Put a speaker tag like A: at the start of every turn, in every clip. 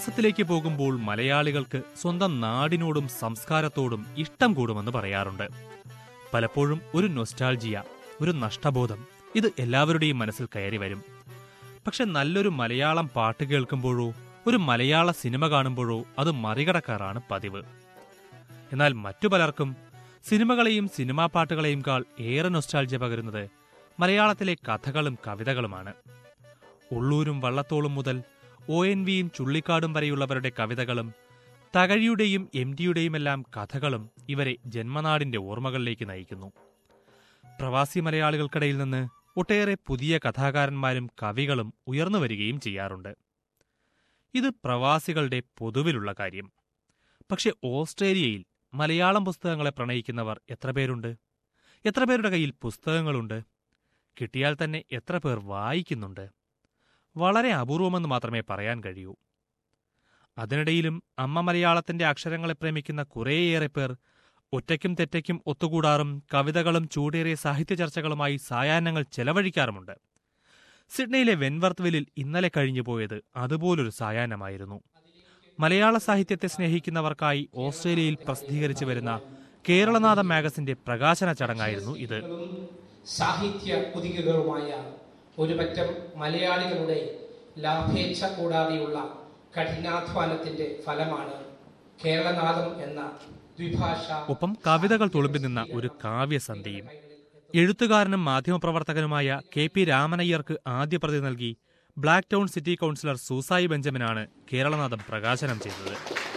A: പ്രവാസത്തിലേക്ക് പോകുമ്പോൾ മലയാളികൾക്ക് സ്വന്തം നാടിനോടും സംസ്കാരത്തോടും ഇഷ്ടം കൂടുമെന്ന് പറയാറുണ്ട് പലപ്പോഴും ഒരു നൊസ്റ്റാൾജിയ ഒരു നഷ്ടബോധം ഇത് എല്ലാവരുടെയും മനസ്സിൽ കയറി വരും പക്ഷെ നല്ലൊരു മലയാളം പാട്ട് കേൾക്കുമ്പോഴോ ഒരു മലയാള സിനിമ കാണുമ്പോഴോ അത് മറികടക്കാറാണ് പതിവ് എന്നാൽ മറ്റു പലർക്കും സിനിമകളെയും സിനിമാ പാട്ടുകളെയും കാൾ ഏറെ നൊസ്റ്റാൾജിയ പകരുന്നത് മലയാളത്തിലെ കഥകളും കവിതകളുമാണ് ഉള്ളൂരും വള്ളത്തോളും മുതൽ ഒ എൻ വിയും ചുള്ളിക്കാടും വരെയുള്ളവരുടെ കവിതകളും തകഴിയുടെയും എം ഡിയുടെയുമെല്ലാം കഥകളും ഇവരെ ജന്മനാടിന്റെ ഓർമ്മകളിലേക്ക് നയിക്കുന്നു പ്രവാസി മലയാളികൾക്കിടയിൽ നിന്ന് ഒട്ടേറെ പുതിയ കഥാകാരന്മാരും കവികളും ഉയർന്നു വരികയും ചെയ്യാറുണ്ട് ഇത് പ്രവാസികളുടെ പൊതുവിലുള്ള കാര്യം പക്ഷെ ഓസ്ട്രേലിയയിൽ മലയാളം പുസ്തകങ്ങളെ പ്രണയിക്കുന്നവർ എത്ര പേരുണ്ട് എത്ര പേരുടെ കയ്യിൽ പുസ്തകങ്ങളുണ്ട് കിട്ടിയാൽ തന്നെ എത്ര പേർ വായിക്കുന്നുണ്ട് വളരെ അപൂർവമെന്ന് മാത്രമേ പറയാൻ കഴിയൂ അതിനിടയിലും അമ്മ മലയാളത്തിന്റെ അക്ഷരങ്ങളെ പ്രേമിക്കുന്ന കുറേയേറെ പേർ ഒറ്റയ്ക്കും തെറ്റയ്ക്കും ഒത്തുകൂടാറും കവിതകളും ചൂടേറിയ സാഹിത്യ ചർച്ചകളുമായി സായാഹ്നങ്ങൾ ചെലവഴിക്കാറുമുണ്ട് സിഡ്നിയിലെ വെൻവർത്ത് ഇന്നലെ കഴിഞ്ഞു പോയത് അതുപോലൊരു സായാഹ്നമായിരുന്നു മലയാള സാഹിത്യത്തെ സ്നേഹിക്കുന്നവർക്കായി ഓസ്ട്രേലിയയിൽ പ്രസിദ്ധീകരിച്ചു വരുന്ന കേരളനാഥം മാഗസിന്റെ പ്രകാശന ചടങ്ങായിരുന്നു ഇത്
B: സാഹിത്യ കുതികകളുമായ ഒരു പറ്റം മലയാളികളുടെ ലാഭേച്ഛ കൂടാതെയുള്ള കഠിനാധ്വാനത്തിന്റെ ഫലമാണ് കേരളനാഥം എന്ന ദ്വിഭാഷ
A: ഒപ്പം കവിതകൾ തുളുമ്പി നിന്ന ഒരു കാവ്യസന്ധിയും എഴുത്തുകാരനും മാധ്യമപ്രവർത്തകനുമായ കെ പി രാമനയ്യർക്ക് ആദ്യ പ്രതി നൽകി black town city councillor Susai ബെഞ്ചമിനാണ് കേരളനാഥം പ്രകാശനം ചെയ്തത്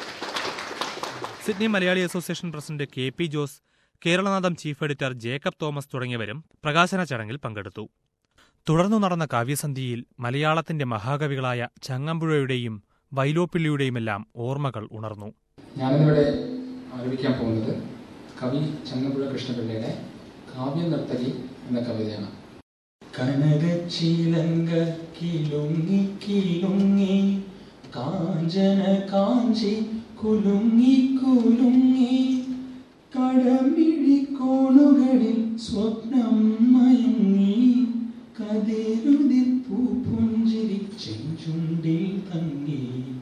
A: Sydney Malayali association president K P Jose Keralanatham chief editor Jacob Thomas തുടങ്ങിയവരും പ്രകാശന ചടങ്ങിൽ പങ്കെടുത്തു തുടർന്നു നടന്ന കാവ്യസന്ധിയിൽ മലയാളത്തിന്റെ മഹാകവികളായ ചങ്ങമ്പുഴയുടെയും വൈലോപ്പിള്ളിയുടെയുമെല്ലാം ഓർമ്മകൾ ഉണർന്നു
C: ഞാനിന്നിവിടെ ആലപിക്കാൻ പോകുന്നത് കവി ചങ്ങമ്പുഴ കൃഷ്ണപിള്ളയുടെ കാവ്യ നർത്തകി എന്ന കവിതയാണ് കനകച്ചിലങ്ക കിലുങ്ങി കിലുങ്ങി കാഞ്ചന കാഞ്ചി കുലുങ്ങി കുലുങ്ങി കടമിഴി കോണുകളിൽ സ്വപ്നം മയങ്ങി കതിരുതിൽ പൂപ്പുഞ്ചിരി ചെഞ്ചുണ്ടിൽ തങ്ങി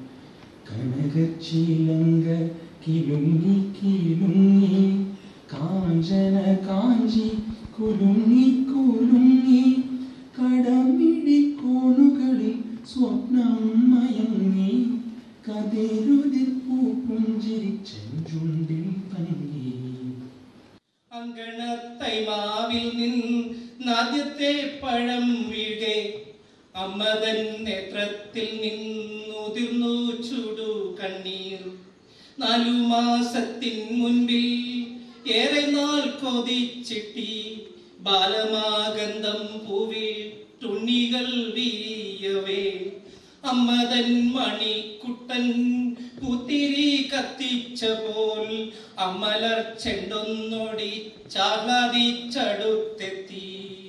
C: കനകച്ചിലങ്ക കിലുങ്ങി കിലുങ്ങി കാഞ്ചന കാഞ്ചി കുലുങ്ങി കുലുങ്ങി കടമിടി കോണുകളിൽ സ്വപ്നം മയങ്ങി കതിരുതിൽ പൂപ്പുഞ്ചിരി ചെഞ്ചുണ്ടിൽ തങ്ങി
B: അങ്കണത്തൈമാവിൽ നിന്നാദ്യത്തെ പഴം വീഴെ അമ്മതൻ നേത്രത്തിൽ നിന്നുതിർന്നു ചുടു കണ്ണീർ നാലു മാസത്തിൻ മുൻപിൽ ഏറെ നാൾ കൊതിച്ചിട്ടി ബാലമാഗന്ധം പൂവിട്ടുണ്ണികൾ വീയവേ അമ്മതൻ മണിക്കുട്ടൻ പുത്തിരി കത്തിച്ച പോൽ അമലർ ചെണ്ടൊന്നോടി ചാഹ്ലാദിച്ചടുത്തെത്തി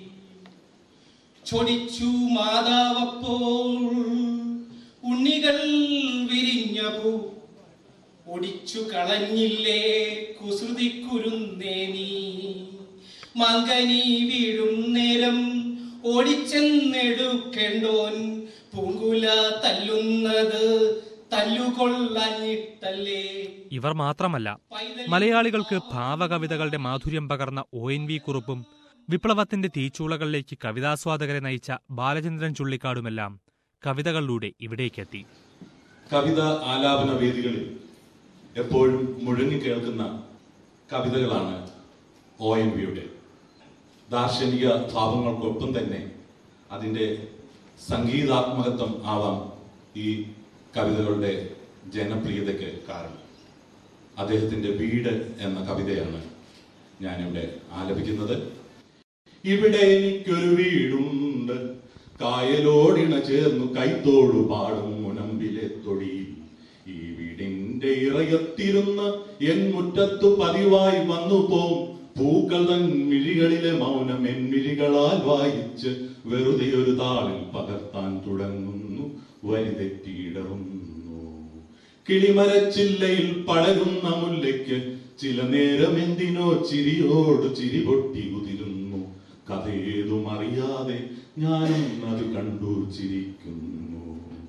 B: ചൊടിച്ചു മാതാവപ്പോൾ ഉണ്ണികൾ വിരിഞ്ഞപൂ ഒടിച്ചു കളഞ്ഞില്ലേ കുസൃതി കുരുന്നേനി മങ്കനി വീഴും നേരം ഓടിച്ചെന്നെടുക്കേണ്ടോൻ പൂങ്കുല തല്ലുന്നത് തല്ലുകൊള്ളഞ്ഞിട്ടല്ലേ
A: ഇവർ മാത്രമല്ല മലയാളികൾക്ക് ഭാവകവിതകളുടെ മാധുര്യം പകർന്ന ഒ എൻ വി കുറുപ്പും വിപ്ലവത്തിന്റെ തീച്ചൂളകളിലേക്ക് കവിതാസ്വാദകരെ നയിച്ച ബാലചന്ദ്രൻ ചുള്ളിക്കാടുമെല്ലാം കവിതകളിലൂടെ ഇവിടേക്കെത്തി
D: കവിത ആലാപന വേദികളിൽ എപ്പോഴും മുഴങ്ങി കേൾക്കുന്ന കവിതകളാണ് ഒ എൻ വിയുടെ ദാർശനിക ഭാവങ്ങൾക്കൊപ്പം തന്നെ അതിൻ്റെ സംഗീതാത്മകത്വം ആവാം ഈ കവിതകളുടെ ജനപ്രിയതയ്ക്ക് കാരണം അദ്ദേഹത്തിൻ്റെ വീട് എന്ന കവിതയാണ് ഞാനിവിടെ ആലപിക്കുന്നത് ഇവിടെ എനിക്കൊരു വീടുണ്ട് കായലോടിണ ചേർന്നു കൈത്തോടു പാടും മുനമ്പിലെ തൊടിയിൽ ഈ വീടിന്റെ ഇറയത്തിരുന്ന് എൻ മുറ്റത്തു പതിവായി വന്നു പോം പൂക്കൾ തൻ മിഴികളിലെ മൗനം എൻ മിഴികളാൽ വായിച്ച് വെറുതെ ഒരു താളിൽ പകർത്താൻ തുടങ്ങുന്നു വരി തെറ്റിയിടറുന്നു കിളിമരച്ചില്ലയിൽ പടരുന്ന മുല്ലയ്ക്ക് ചില നേരം എന്തിനോ ചിരിയോട് ചിരി പൊട്ടി കുതിരുന്നു കഥയേതും അറിയാതെ ഞാനും അത് കണ്ടു ചിരിക്കുന്നു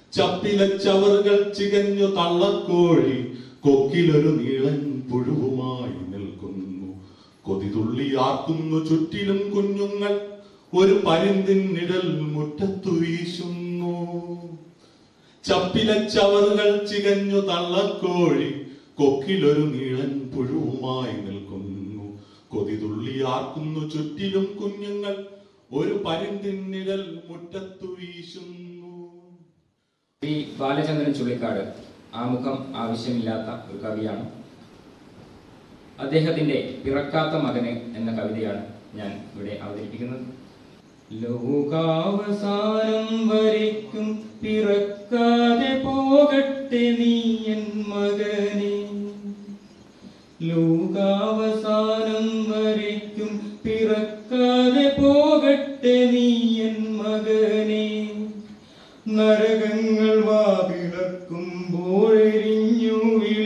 D: ചപ്പിലെ ചവറുകൾ ചികഞ്ഞു തള്ളക്കോഴി കൊക്കിലൊരു നീളൻ പുഴുവുമായി നിൽക്കുന്നു കൊതിതുള്ളി ആക്കുന്നു ചുറ്റിലും കുഞ്ഞുങ്ങൾ ഒരു പരിന്തിൻ നിഴൽ മുറ്റത്തു വീശുന്നു ചപ്പിലെ ചവറുകൾ ചികഞ്ഞു തള്ളക്കോഴി കൊക്കിലൊരു നീളൻ പുഴുവുമായി നിൽക്കുന്നു കൊതിതുള്ളി ആക്കുന്നു ചുറ്റിലും കുഞ്ഞുങ്ങൾ ഒരു പരിന്തിൻ നിഴൽ മുറ്റത്തു വീശുന്നു
E: ഈ ബാലചന്ദ്രൻ ചുള്ളിക്കാട് ആമുഖം ആവശ്യമില്ലാത്ത ഒരു കവിയാണ് അദ്ദേഹത്തിന്റെ പിറക്കാത്ത മകന് എന്ന കവിതയാണ് ഞാൻ ഇവിടെ അവതരിപ്പിക്കുന്നത് ലോകാവസാനം വരയ്ക്കും പിറക്കാതെ പോകട്ടെ നീ എൻ മകനെ ലോകാവസാനം വരയ്ക്കും പിറക്കാതെ പോകട്ടെ നീ എൻ മകനെ നരകങ്ങൾ വാതിളക്കുമ്പോഴെരിഞ്ഞു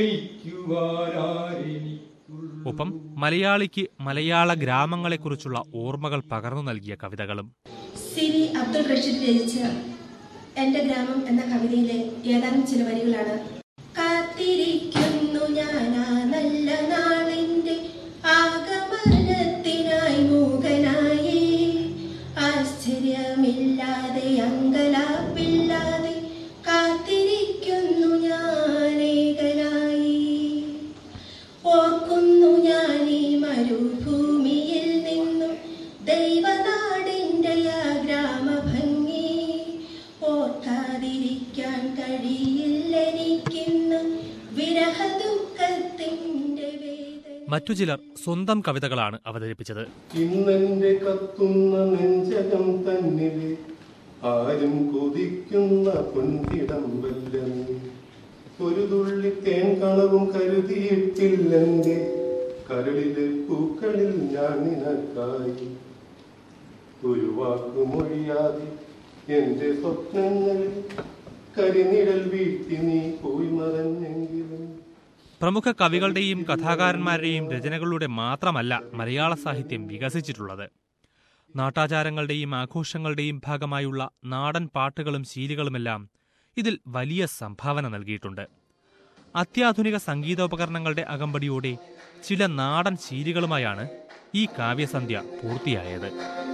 E: വിളിക്കുവാനാരെനിക്കുള്ളൂ
A: ഒപ്പം മലയാളിക്ക് മലയാള ഗ്രാമങ്ങളെക്കുറിച്ചുള്ള ഓർമ്മകൾ പകർന്നു നൽകിയ കവിതകളും
F: സി വി അബ്ദുൾ റഷീദ് രചിച്ച എന്റെ ഗ്രാമം എന്ന കവിതയിലെ ഏതാനും ചില വരികളാണ് കാത്തിരിക്കുന്നു ഞാൻ ആ നല്ല നാളിന്റെ ആഗമനത്തിനായി മൂകനായി ആശ്ചര്യമില്ലാതെ അങ്കലാപ്പില്ലാതെ കാത്തിരിക്കുന്നു ഞാൻ ഏകനായി ഓർക്കുന്നു ഞാൻ ഈ മരുഭൂമിയിൽ നിന്നും ദൈവനാടിൻ്റെ ആ ഗ്രാമഭംഗി ഓർക്കാതിരിക്കാൻ കഴിയില്ലെനിക്കിന്ന് വിരഹ ദുഃഖത്തിൻ്റെ വേദന
A: മറ്റു ചിലർ സ്വന്തം കവിതകളാണ് അവതരിപ്പിച്ചത്
G: ഇന്നെന്റെ കത്തുന്ന നെഞ്ചകം തന്നിലെ ആരും കൊതിക്കുന്ന പൊൻകിടമ്പല്ല നീ ഒരു തുള്ളി തേൻ കളവും കരുതിയിട്ടില്ലെന്റെ കരളിലെ പൂക്കളിൽ ഞാൻ നിനക്കായി ഒരു വാക്ക് മൊഴിയാതെ എന്റെ സ്വപ്നങ്ങളിൽ കരിനിഴൽ വീഴ്ത്തി നീ പോയി മറഞ്ഞെങ്കിലും
A: പ്രമുഖ കവികളുടെയും കഥാകാരന്മാരുടെയും രചനകളിലൂടെ മാത്രമല്ല മലയാള സാഹിത്യം വികസിച്ചിട്ടുള്ളത് നാട്ടാചാരങ്ങളുടെയും ആഘോഷങ്ങളുടെയും ഭാഗമായുള്ള നാടൻ പാട്ടുകളും ശീലികളുമെല്ലാം ഇതിൽ വലിയ സംഭാവന നൽകിയിട്ടുണ്ട് അത്യാധുനിക സംഗീതോപകരണങ്ങളുടെ അകമ്പടിയോടെ ചില നാടൻ ശീലികളുമായാണ് ഈ കാവ്യസന്ധ്യ പൂർത്തിയായത്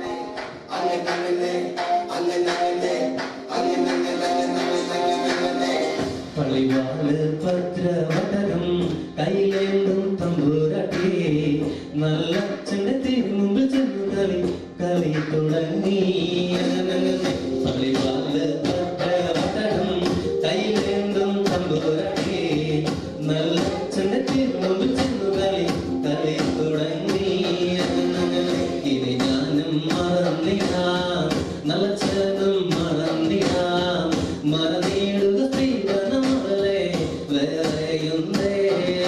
H: പള്ളിവാള് ഭദ്രവതനം കയ്യിലേന്തും തമ്പുരട്ടെ നല്ല ചെണ്ടത്തിന് മുമ്പിൽ ചെന്നു കളി കളി തുടങ്ങി പള്ളിവാള് ഭദ്രവതനം കയ്യിലേന്തും തമ്പുരട്ടെ നല്ല ചെണ്ടത്തിന് മുമ്പിൽ ചെന്നു കളി കളി തുടങ്ങി ഇനി ഞാനും മറന്നിടാം നല്ല ചെറുതും മറന്നിടാം മറന്നിടുക സ്ത്രീധനമല്ലേ വേറെയുന്നേ